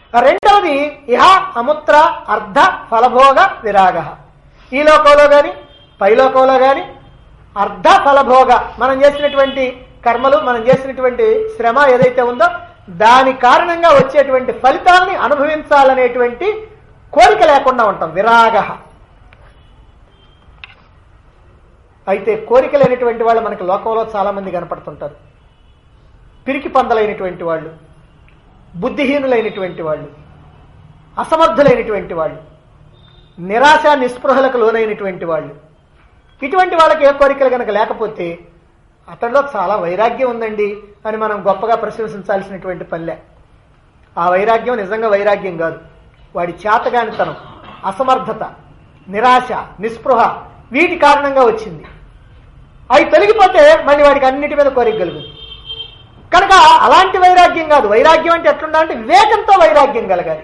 రెండవది ఇహ అముత్ర అర్ధ ఫలభోగ విరాగ ఈ లోకంలో గాని పైలోకంలో గాని అర్ధ ఫలభోగ మనం చేసినటువంటి కర్మలు మనం చేసినటువంటి శ్రమ ఏదైతే ఉందో దాని కారణంగా వచ్చేటువంటి ఫలితాన్ని అనుభవించాలనేటువంటి కోరిక లేకుండా ఉంటాం విరాగ అయితే కోరిక లేనటువంటి వాళ్ళు మనకి లోకంలో చాలా మంది కనపడుతుంటారు పిరికి పందలైనటువంటి వాళ్ళు బుద్ధిహీనులైనటువంటి వాళ్ళు అసమర్థులైనటువంటి వాళ్ళు నిరాశ నిస్పృహలకు లోనైనటువంటి వాళ్ళు ఇటువంటి వాళ్ళకి ఏ కోరికలు కనుక లేకపోతే అతడిలో చాలా వైరాగ్యం ఉందండి అని మనం గొప్పగా ప్రశంసించాల్సినటువంటి పనిలే ఆ వైరాగ్యం నిజంగా వైరాగ్యం కాదు వాడి చేతగానితనం అసమర్థత నిరాశ నిస్పృహ వీటి కారణంగా వచ్చింది అవి తొలగిపోతే మళ్ళీ వాడికి అన్నిటి మీద కోరిక కలుగుతుంది కనుక అలాంటి వైరాగ్యం కాదు వైరాగ్యం అంటే ఎట్లుండాలంటే వివేకంతో వైరాగ్యం కలగాలి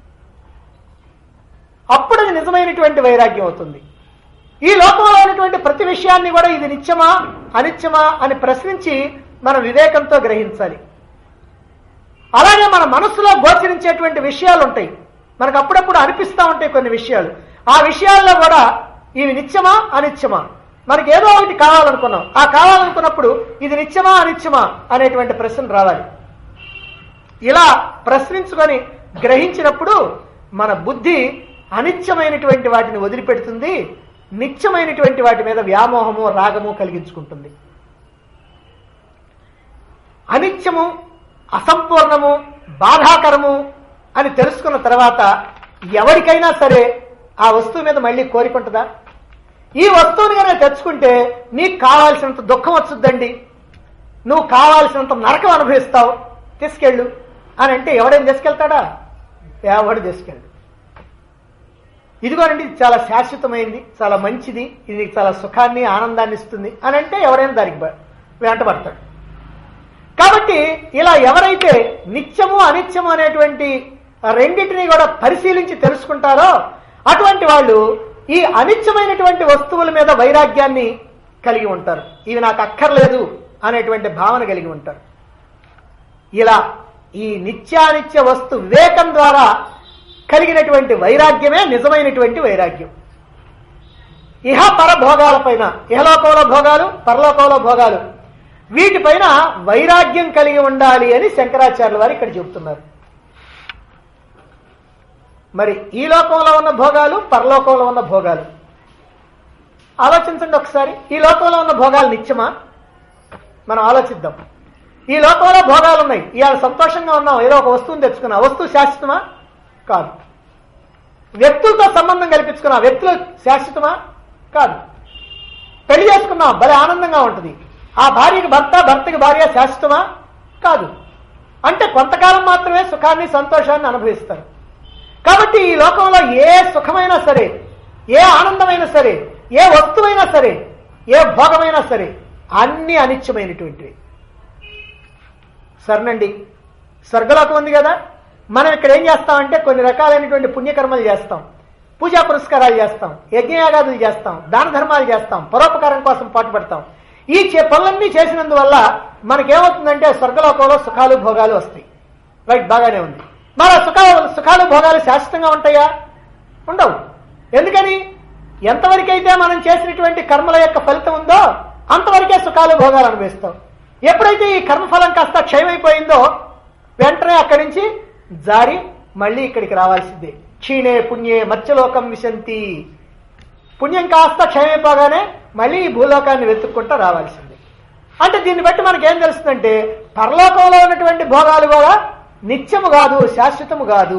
అప్పుడు అది నిజమైనటువంటి వైరాగ్యం అవుతుంది ఈ లోకంలో ఉన్నటువంటి ప్రతి విషయాన్ని కూడా ఇది నిత్యమా అనిత్యమా అని ప్రశ్నించి మనం వివేకంతో గ్రహించాలి అలాగే మన మనసులో గోచరించేటువంటి విషయాలు ఉంటాయి మనకు అప్పుడప్పుడు అనిపిస్తూ ఉంటాయి కొన్ని విషయాలు ఆ విషయాల్లో కూడా ఇవి నిత్యమా అనిత్యమా మనకి ఏదో ఒకటి కావాలనుకున్నాం ఆ కావాలనుకున్నప్పుడు ఇది నిత్యమా అనిత్యమా అనేటువంటి ప్రశ్న రావాలి ఇలా ప్రశ్నించుకొని గ్రహించినప్పుడు మన బుద్ధి అనిత్యమైనటువంటి వాటిని వదిలిపెడుతుంది నిత్యమైనటువంటి వాటి మీద వ్యామోహము రాగము కలిగించుకుంటుంది అనిత్యము అసంపూర్ణము బాధాకరము అని తెలుసుకున్న తర్వాత ఎవరికైనా సరే ఆ వస్తువు మీద మళ్ళీ కోరికుంటుందా ఈ వస్తువుని కనుక తెచ్చుకుంటే నీకు కావాల్సినంత దుఃఖం వచ్చుద్దండి నువ్వు కావాల్సినంత నరకం అనుభవిస్తావు తీసుకెళ్ళు అని అంటే ఎవడైనా తీసుకెళ్తాడా ఎవడు తీసుకెళ్ళు ఇదిగోనండి ఇది చాలా శాశ్వతమైంది చాలా మంచిది ఇది నీకు చాలా సుఖాన్ని ఆనందాన్ని ఇస్తుంది అని అంటే ఎవరైనా దానికి బ- వెంటబడతాడు కాబట్టి ఇలా ఎవరైతే నిత్యము అనిత్యము అనేటువంటి ఆ రెండింటినీ కూడా పరిశీలించి తెలుసుకుంటారో అటువంటి వాళ్ళు ఈ అనిత్యమైనటువంటి వస్తువుల మీద వైరాగ్యాన్ని కలిగి ఉంటారు ఇవి నాకు అక్కర్లేదు అనేటువంటి భావన కలిగి ఉంటారు ఇలా ఈ నిత్యానిత్య వస్తు వివేకం ద్వారా కలిగినటువంటి వైరాగ్యమే నిజమైనటువంటి వైరాగ్యం ఇహ పర భోగాలపైన ఇహలోకంలో భోగాలు పరలోకంలో భోగాలు వీటిపైన వైరాగ్యం కలిగి ఉండాలి అని శంకరాచార్యుల వారు ఇక్కడ చెబుతున్నారు మరి ఈ లోకంలో ఉన్న భోగాలు పరలోకంలో ఉన్న భోగాలు ఆలోచించండి ఒకసారి ఈ లోకంలో ఉన్న భోగాలు నిత్యమా మనం ఆలోచిద్దాం ఈ లోకంలో భోగాలు ఉన్నాయి ఇవాళ సంతోషంగా ఉన్నాం ఏదో ఒక వస్తువుని తెచ్చుకున్నా ఆ వస్తువు శాశ్వతమా కాదు వ్యక్తులతో సంబంధం కల్పించుకున్నా వ్యక్తులు శాశ్వతమా కాదు పెళ్లి చేసుకున్నాం భలే ఆనందంగా ఉంటుంది ఆ భార్యకి భర్త భర్తకి భార్య శాశ్వతమా కాదు అంటే కొంతకాలం మాత్రమే సుఖాన్ని సంతోషాన్ని అనుభవిస్తారు కాబట్టి ఈ లోకంలో ఏ సుఖమైనా సరే ఏ ఆనందమైనా సరే ఏ వస్తువైనా సరే ఏ భోగమైనా సరే అన్ని అనిత్యమైనటువంటివి సరేనండి స్వర్గలోకం ఉంది కదా మనం ఇక్కడ ఏం చేస్తామంటే కొన్ని రకాలైనటువంటి పుణ్యకర్మలు చేస్తాం పూజా పురస్కారాలు చేస్తాం యజ్ఞయాగాదులు చేస్తాం దాన ధర్మాలు చేస్తాం పరోపకారం కోసం పాటుపడతాం ఈ చే- పనులన్నీ చేసినందువల్ల మనకేమవుతుందంటే స్వర్గలోకంలో సుఖాలు భోగాలు వస్తాయి రైట్ బాగానే ఉంది మరి ఆ సుఖాలు సుఖాలు భోగాలు శాశ్వతంగా ఉంటాయా ఉండవు ఎందుకని ఎంతవరకైతే మనం చేసినటువంటి కర్మల యొక్క ఫలితం ఉందో అంతవరకే సుఖాలు భోగాలు అనుభవిస్తాం ఎప్పుడైతే ఈ కర్మఫలం కాస్త క్షయమైపోయిందో వెంటనే అక్కడి నుంచి జారి మళ్ళీ ఇక్కడికి రావాల్సిందే క్షీణే పుణ్యే మత్స్యలోకం విశంతి పుణ్యం కాస్త క్షయమైపోగానే మళ్ళీ ఈ భూలోకాన్ని వెతుక్కుంటూ రావాల్సిందే అంటే దీన్ని బట్టి మనకి ఏం తెలుస్తుందంటే పరలోకంలో ఉన్నటువంటి భోగాలు కూడా నిత్యము కాదు శాశ్వతము కాదు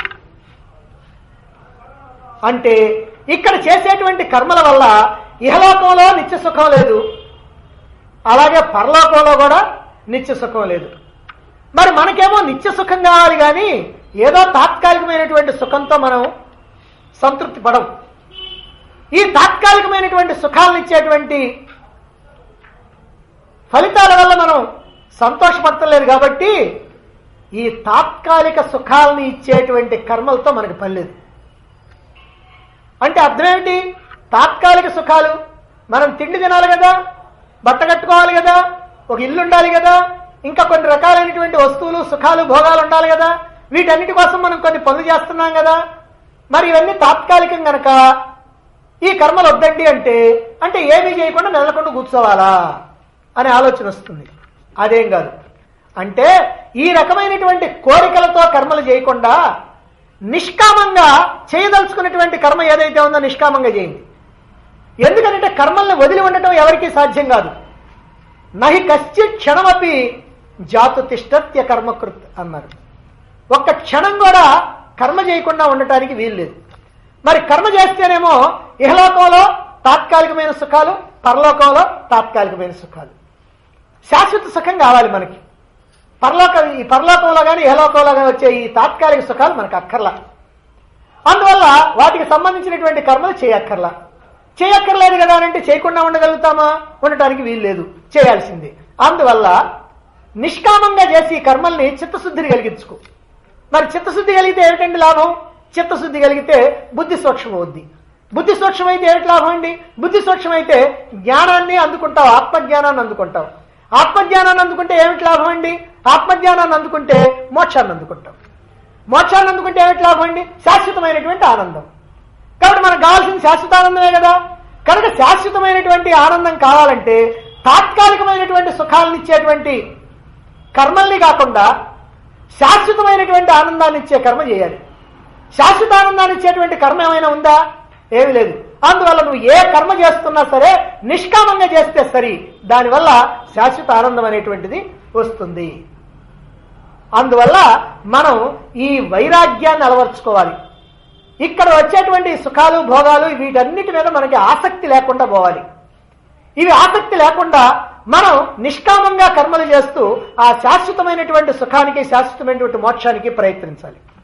అంటే ఇక్కడ చేసేటువంటి కర్మల వల్ల ఇహలోకంలో నిత్య సుఖం లేదు అలాగే పరలోకంలో కూడా నిత్య సుఖం లేదు మరి మనకేమో నిత్య సుఖం కావాలి కానీ ఏదో తాత్కాలికమైనటువంటి సుఖంతో మనం సంతృప్తి పడం ఈ తాత్కాలికమైనటువంటి సుఖాలను ఇచ్చేటువంటి ఫలితాల వల్ల మనం సంతోషపడతలేదు కాబట్టి ఈ తాత్కాలిక సుఖాలను ఇచ్చేటువంటి కర్మలతో మనకు పని లేదు అంటే అర్థం ఏమిటి తాత్కాలిక సుఖాలు మనం తిండి తినాలి కదా బట్ట కట్టుకోవాలి కదా ఒక ఇల్లు ఉండాలి కదా ఇంకా కొన్ని రకాలైనటువంటి వస్తువులు సుఖాలు భోగాలు ఉండాలి కదా వీటన్నిటి కోసం మనం కొన్ని పనులు చేస్తున్నాం కదా మరి ఇవన్నీ తాత్కాలికం గనక ఈ కర్మలు వద్దండి అంటే అంటే ఏమీ చేయకుండా నెలకొండ కూర్చోవాలా అనే ఆలోచన వస్తుంది అదేం కాదు అంటే ఈ రకమైనటువంటి కోరికలతో కర్మలు చేయకుండా నిష్కామంగా చేయదలుచుకున్నటువంటి కర్మ ఏదైతే ఉందో నిష్కామంగా చేయండి ఎందుకంటే కర్మల్ని వదిలి ఉండటం ఎవరికీ సాధ్యం కాదు నహి కశ్చిత్ క్షణమపి జాతు తిష్టత్య కర్మకృత్ అన్నారు ఒక్క క్షణం కూడా కర్మ చేయకుండా ఉండటానికి వీలు లేదు మరి కర్మ చేస్తేనేమో ఇహలోకంలో తాత్కాలికమైన సుఖాలు పరలోకంలో తాత్కాలికమైన సుఖాలు శాశ్వత సుఖం కావాలి మనకి పరలోక ఈ పరలోకంలో కానీ ఇహలోకంలో కానీ వచ్చే ఈ తాత్కాలిక సుఖాలు మనకు అక్కర్లా అందువల్ల వాటికి సంబంధించినటువంటి కర్మలు చేయక్కర్లా చేయక్కర్లేదు కదా అని అంటే చేయకుండా ఉండగలుగుతామా ఉండటానికి వీలు లేదు చేయాల్సిందే అందువల్ల నిష్కామంగా చేసి ఈ కర్మల్ని చిత్తశుద్ధిని కలిగించుకో మరి చిత్తశుద్ధి కలిగితే ఏమిటండి లాభం చిత్తశుద్ధి కలిగితే బుద్ధి సూక్ష్మవుద్ది బుద్ధి సూక్ష్మైతే ఏమిటి లాభం అండి బుద్ధి సూక్ష్మైతే జ్ఞానాన్ని అందుకుంటావు ఆత్మజ్ఞానాన్ని అందుకుంటావు ఆత్మజ్ఞానాన్ని అందుకుంటే ఏమిటి లాభం అండి ఆత్మజ్ఞానాన్ని అందుకుంటే మోక్షాన్ని అందుకుంటావు మోక్షాన్ని అందుకుంటే ఏమిటి లాభం అండి శాశ్వతమైనటువంటి ఆనందం కాబట్టి మనకు కావాల్సిన శాశ్వత ఆనందమే కదా కనుక శాశ్వతమైనటువంటి ఆనందం కావాలంటే తాత్కాలికమైనటువంటి సుఖాలను ఇచ్చేటువంటి కర్మల్ని కాకుండా శాశ్వతమైనటువంటి ఆనందాన్ని ఇచ్చే కర్మ చేయాలి శాశ్వత ఆనందాన్ని ఇచ్చేటువంటి కర్మ ఏమైనా ఉందా ఏమి లేదు అందువల్ల నువ్వు ఏ కర్మ చేస్తున్నా సరే నిష్కామంగా చేస్తే సరి దానివల్ల శాశ్వత ఆనందం అనేటువంటిది వస్తుంది అందువల్ల మనం ఈ వైరాగ్యాన్ని అలవర్చుకోవాలి ఇక్కడ వచ్చేటువంటి సుఖాలు భోగాలు వీటన్నిటి మీద మనకి ఆసక్తి లేకుండా పోవాలి ఇవి ఆసక్తి లేకుండా మనం నిష్కామంగా కర్మలు చేస్తూ ఆ శాశ్వతమైనటువంటి సుఖానికి శాశ్వతమైనటువంటి మోక్షానికి ప్రయత్నించాలి